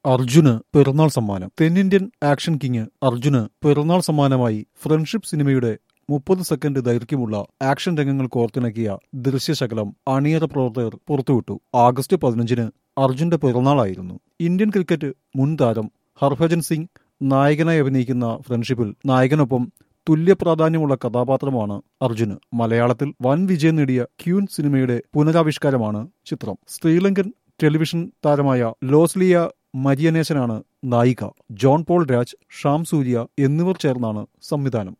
അർജുന് പിറന്നാൾ സമ്മാനം തെന്നിന്ത്യൻ ആക്ഷൻ കിങ് അർജുന് പിറന്നാൾ സമ്മാനമായി ഫ്രണ്ട്ഷിപ്പ് സിനിമയുടെ മുപ്പത് സെക്കൻഡ് ദൈർഘ്യമുള്ള ആക്ഷൻ രംഗങ്ങൾ കോർത്തിണക്കിയ ദൃശ്യശകലം അണിയറ പ്രവർത്തകർ പുറത്തുവിട്ടു ആഗസ്റ്റ് പതിനഞ്ചിന് അർജുന്റെ പിറന്നാളായിരുന്നു ഇന്ത്യൻ ക്രിക്കറ്റ് മുൻ താരം ഹർഭജൻ സിംഗ് നായകനായി അഭിനയിക്കുന്ന ഫ്രണ്ട്ഷിപ്പിൽ നായകനൊപ്പം തുല്യ പ്രാധാന്യമുള്ള കഥാപാത്രമാണ് അർജുന് മലയാളത്തിൽ വൻ വിജയം നേടിയ ക്യൂൻ സിനിമയുടെ പുനരാവിഷ്കാരമാണ് ചിത്രം ശ്രീലങ്കൻ ടെലിവിഷൻ താരമായ ലോസ്ലിയ മരിയനേശനാണ് നായിക ജോൺ പോൾ രാജ് ഷാം സൂര്യ എന്നിവർ ചേർന്നാണ് സംവിധാനം